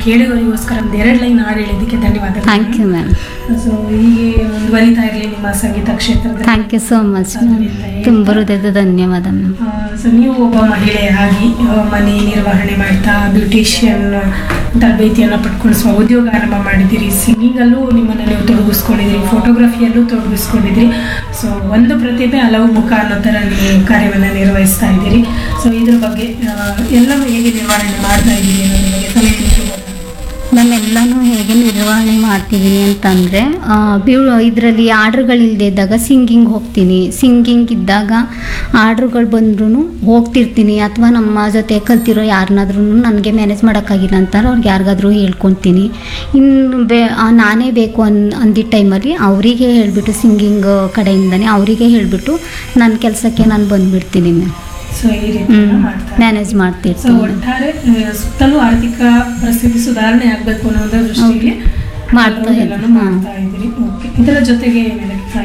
ಕೇಳುಗರಿಗೋಸ್ಕರ ಒಂದು ಎರಡು ಲೈನ್ ಹಾಡು ಹೇಳಿದ್ದಕ್ಕೆ ಧನ್ಯವಾದಗಳು ಥ್ಯಾಂಕ್ ಯು ಮ್ಯಾಮ್ ಸೊ ಹೀಗೆ ಮುಂದುವರಿತಾ ಇರಲಿ ನಿಮ್ಮ ಸಂಗೀತ ಕ್ಷೇತ್ರದಲ್ಲಿ thank you so much ma'am ತುಂಬ ಹೃದಯದ ಧನ್ಯವಾದ ಮ್ಯಾಮ್ ಸೊ ನೀವು ಒಬ್ಬ ಮಹಿಳೆಯಾಗಿ ಆ, ಮನೆ ನಿರ್ವಹಣೆ ಮಾಡ್ತಾ ಬ್ಯೂಟಿಷಿಯನ್ ತರಬೇತಿಯನ್ನು ಪಡ್ಕೊಂಡು ಸ್ವ ಉದ್ಯೋಗ ಆರಂಭ ಮಾಡಿದ್ದೀರಿ ಸಿಂಗಿಂಗಲ್ಲೂ ನಿಮ್ಮನ್ನು ನೀವು ತೊಡಗಿಸ್ಕೊಂಡಿದ್ದೀರಿ ಫೋಟೋಗ್ರಫಿಯಲ್ಲೂ ತೊಡಗಿಸ್ಕೊಂಡಿದ್ದೀರಿ ಸೊ ಒಂದು ಪ್ರತಿಭೆ ಹಲವು ಮುಖ ಅನ್ನೋ ಥರ ನೀವು ಕಾರ್ಯವನ್ನು ನಿರ್ವಹಿಸ್ತಾ ಇದ್ದೀರಿ ಸೊ ಇದ್ರ ಬಗ್ಗೆ ಆ, ಎಲ್ಲವೂ ಹೇಗೆ ನಿರ್ವಹಣೆ ಮಾಡ್ತಾ ಇದ್ದೀರಿ ಅನ್ನೋದ್ರ ಬಗ್ಗೆ ತಲೆ ತಿಳ್ಕೊಬೋದಾ? ಮ್ಯಾಮ್ ಎಲ್ಲನೂ ಹೇಗೆ ನಿರ್ವಹಣೆ ಮಾಡ್ತಿದ್ದೀನಿ ಅಂತಂದರೆ ಬ್ಯೂ ಇದರಲ್ಲಿ ಆರ್ಡ್ರ್ಗಳಿಲ್ಲದೆ ಇದ್ದಾಗ ಸಿಂಗಿಂಗ್ ಹೋಗ್ತೀನಿ ಸಿಂಗಿಂಗ್ ಇದ್ದಾಗ ಆರ್ಡ್ರುಗಳು ಬಂದ್ರೂ ಹೋಗ್ತಿರ್ತೀನಿ ಅಥವಾ ನಮ್ಮ ಜೊತೆ ಕಲ್ತಿರೋ ಯಾರನ್ನಾದ್ರೂ ನನಗೆ ಮ್ಯಾನೇಜ್ ಮಾಡೋಕ್ಕಾಗಿಲ್ಲ ಅಂತಾರೆ ಅವ್ರಿಗೆ ಯಾರಿಗಾದ್ರೂ ಹೇಳ್ಕೊತೀನಿ ಇನ್ನು ಬೇ ಆ, ನಾನೇ ಬೇಕು ಅನ್ ಅಂದಿದ್ದ ಟೈಮಲ್ಲಿ ಅವರಿಗೆ ಹೇಳಿಬಿಟ್ಟು ಸಿಂಗಿಂಗ್ ಕಡೆಯಿಂದನೇ ಅವರಿಗೆ ಹೇಳಿಬಿಟ್ಟು ನನ್ನ ಕೆಲಸಕ್ಕೆ ನಾನು ಬಂದುಬಿಡ್ತೀನಿ ಮ್ಯಾಮ್ ಸೊ ಈ ರೀತಿ ಹ್ಞೂ ಮಾಡ್ತಾ ಇದ್ದೀರಿ. ಮ್ಯಾನೇಜ್ ಸೊ ಮಾಡ್ತಿರ್ತೀನಿ ಒಟ್ಟಾರೆ ಆ, ಸುತ್ತಲೂ ಆರ್ಥಿಕ ಪರಿಸ್ಥಿತಿ ಸುಧಾರಣೆ ಆಗಬೇಕು ಅನ್ನೋದ್ರ ದೃಷ್ಟಿಗೆ ಮಾಡ್ತಾ ಎಲ್ಲನೂ ಇದ್ದೀನಿ. ಮಾಡ್ತಾ ಇದ್ದೀರಿ ಓಕೆ ಇದರ ಜೊತೆಗೆ ಏನಿದೆ